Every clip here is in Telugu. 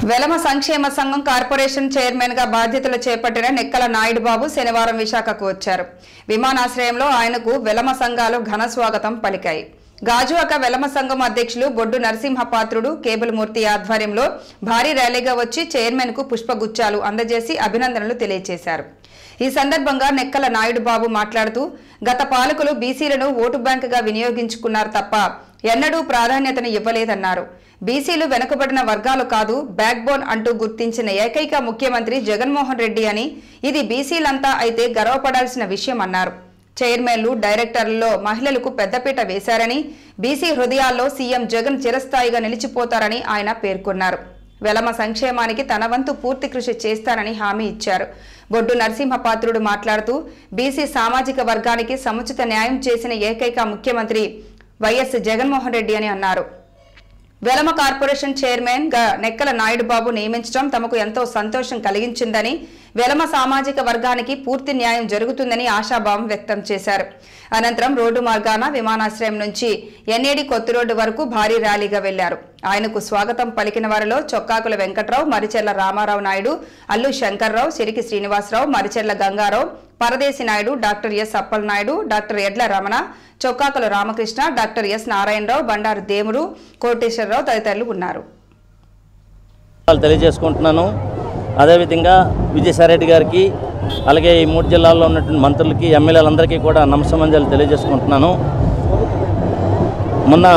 వెలమ సంక్షేమ సంఘం కార్పొరేషన్ చైర్మన్ గా బాధ్యతలు చేపట్టిన నెక్కల నాయుడు బాబు శనివారం విశాఖకు వచ్చారు విమానాశ్రయంలో ఆయనకు వెలమ సంఘాలు ఘన స్వాగతం పలికాయి గాజువాక వెలమ సంఘం అధ్యక్షులు బొడ్డు నరసింహపాత్రుడు కేబుల్ మూర్తి ఆధ్వర్యంలో భారీ ర్యాలీగా వచ్చి చైర్మన్ కు పుష్పగుచ్చాలు అందజేసి అభినందనలు తెలియజేశారు ఈ సందర్భంగా నెక్కల నాయుడు బాబు మాట్లాడుతూ గత పాలకులు బీసీలను ఓటు బ్యాంకుగా వినియోగించుకున్నారు తప్ప ఎన్నడూ ప్రాధాన్యతను ఇవ్వలేదన్నారు బీసీలు వెనుకబడిన వర్గాలు కాదు బ్యాక్ బోన్ అంటూ గుర్తించిన ఏకైక ముఖ్యమంత్రి జగన్మోహన్ రెడ్డి అని ఇది బీసీలంతా అయితే గర్వపడాల్సిన విషయం అన్నారు చైర్మన్లు డైరెక్టర్లలో మహిళలకు పెద్దపీట వేశారని బీసీ హృదయాల్లో సీఎం జగన్ చిరస్థాయిగా నిలిచిపోతారని ఆయన పేర్కొన్నారు వెలమ సంక్షేమానికి తన వంతు పూర్తి కృషి చేస్తానని హామీ ఇచ్చారు బొడ్డు నరసింహపాత్రుడు మాట్లాడుతూ బీసీ సామాజిక వర్గానికి సముచిత న్యాయం చేసిన ఏకైక ముఖ్యమంత్రి వైఎస్ జగన్మోహన్ రెడ్డి అని అన్నారు వెలమ కార్పొరేషన్ చైర్మన్ గా నెక్కల నాయుడు బాబు నియమించడం తమకు ఎంతో సంతోషం కలిగించిందని వెలమ సామాజిక వర్గానికి పూర్తి న్యాయం జరుగుతుందని ఆశాభావం వ్యక్తం చేశారు అనంతరం రోడ్డు మార్గాన విమానాశ్రయం నుంచి ఎన్ఏడి కొత్త రోడ్డు వరకు భారీ ర్యాలీగా వెళ్లారు ఆయనకు స్వాగతం పలికిన వారిలో చొక్కాకుల Venkatrao మరిచెర్ల Ramarao Naidu Allu Shankarrao Siriki Srinivasarao Maricherla Gangarao Paradesi Naidu doctor S Appal Naidu doctor Edla Ramana Chokkakula Ramakrishna doctor S Narayanarao Bandaru Demuru Koteswararao తదితరులు ఉన్నారు వాళ్ళు తెలియజేసుకుంటున్నాను అదేవిధంగా విజయసాయిరెడ్డి గారికి అలాగే ఈ మూడు జిల్లాల్లో ఉన్నటువంటి మంత్రులకి ఎమ్మెల్యేలందరికీ కూడా నమస్సమంజాలు తెలియజేసుకుంటున్నాను మొన్న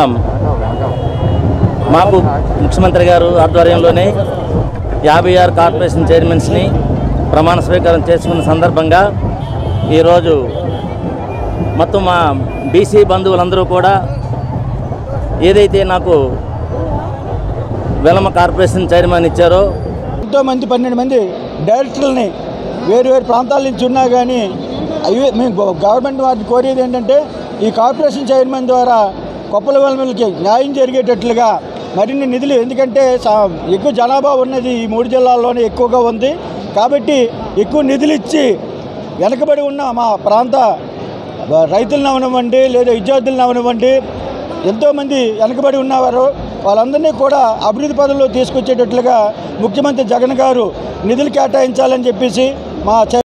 మాకు ముఖ్యమంత్రి గారు ఆధ్వర్యంలోనే యాభై ఆరు కార్పొరేషన్ చైర్మన్స్ని ప్రమాణ స్వీకారం చేసుకున్న సందర్భంగా ఈరోజు మొత్తం మా బీసీ బంధువులందరూ కూడా ఏదైతే నాకు వెలమ కార్పొరేషన్ చైర్మన్ ఇచ్చారో ఎంతో మంది పన్నెండు మంది డైరెక్టర్లని వేరు వేరు ప్రాంతాల నుంచి ఉన్నా కానీ అవి మేము గవ- గవర్నమెంట్ వారిని కోరేది ఏంటంటే ఈ కార్పొరేషన్ చైర్మన్ ద్వారా కొప్పల వెలమలకి న్యాయం జరిగేటట్లుగా మరిన్ని నిధులు ఎందుకంటే సా- ఎక్కువ జనాభా ఉన్నది ఈ మూడు జిల్లాల్లోనే ఎక్కువగా ఉంది కాబట్టి ఎక్కువ నిధులు ఇచ్చి వెనకబడి ఉన్న మా ప్రాంత రైతులను అవనివ్వండి లేదా విద్యార్థులను అవనివ్వండి ఎంతోమంది వెనకబడి ఉన్నవారు వాళ్ళందరినీ కూడా అభివృద్ధి పదంలో తీసుకొచ్చేటట్లుగా ముఖ్యమంత్రి జగన్ గారు నిధులు కేటాయించాలని చెప్పేసి మా చై-